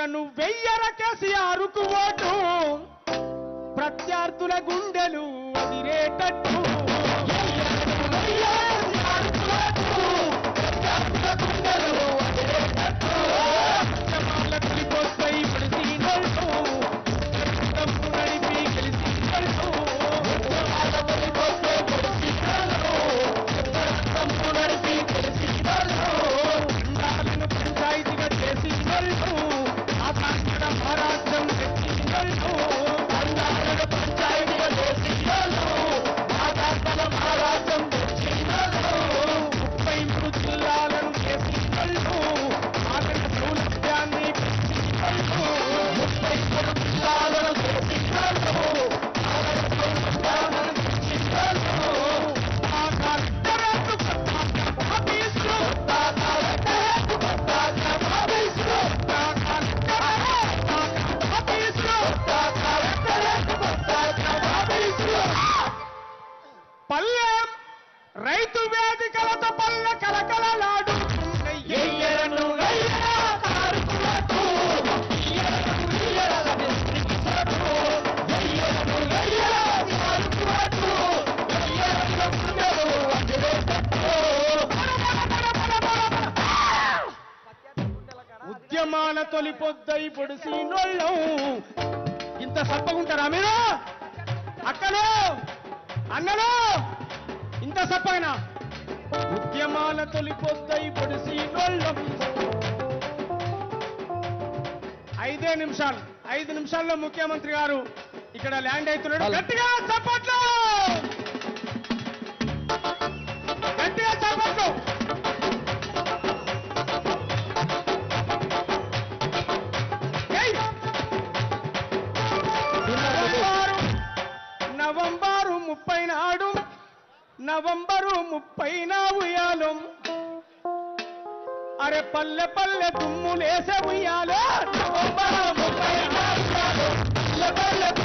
ఇక వెయ్యర కేసీఆర్కు ఓటు ప్రత్యర్థుల గుండెలు అదిరేటట్టు జమాల తొలిపోస్తాయి ఇప్పుడు సీనోళ్ళు. డబ్బు నడిపి గెలిచినోళ్ళు. అందాలను పంచాయతీగా చేసినోళ్ళు. ఆకాశడ మహారాజ్యం తెచ్చినోళ్ళు. అందాలను పంచాయతీగా చేసినోళ్ళు. ఆకాశడ మహారాజ్యం తెచ్చినోళ్ళు. ముప్పై మూడు జిల్లాలను చేసినోళ్ళు. ఆగడ సౌలభ్యాన్ని పెంచినోళ్ళు. ముప్పై మూడు జిల్లాలను చేసినోళ్ళు. ఆగడ సౌలభ్యాలను పెంచినోళ్ళు. ఆ కలెక్టరేట్ కొత్త ఆఫీసులు. ఆ కలెక్టరేట్ కొత్త ఆఫీసులు. ఆ కలెక్టరేట్ కొత్త ఆఫీసులు. ఆ కలెక్టరేట్ కొత్త ఆఫీసులు. పల్లె రైతు వేదికలతో పల్లె కలకలలాడు ఎయ్యరను ఎయ్యరా కారుకులటు. ఎయ్యరను ఎయ్యరా డిస్ట్రిక్టులటు. ఎయ్యరను ఎయ్యరా కారుకులటు. ఎయ్యరను గుండెలు అదిరేటట్టు. ఉద్యమాల తొలి పొద్దై పొడిసి నొళ్ళం ఇంత సప్పగుంటారా మీరు అక్కలు అన్నలు ఇంత సప్పగనా ఉద్యమాల తొలి పొద్దై పొడిసి నొళ్ళం ఐదే నిమిషాలు ఐదు నిమిషాల్లో ముఖ్యమంత్రి గారు ఇక్కడ ల్యాండ్ అవుతున్నాడు గట్టిగా చప్పట్లు గట్టిగా చప్పట్లు ఏయ్! నవంబరు నవంబరు ముప్పై నాడు నవంబరు ముప్పై నా ఉయ్యాలం అరే పల్లె పల్లె దుమ్ములేసే ఉయ్యాలో నవంబరు ముప్పై నా ఉయ్యాలో పల్లె పల్లె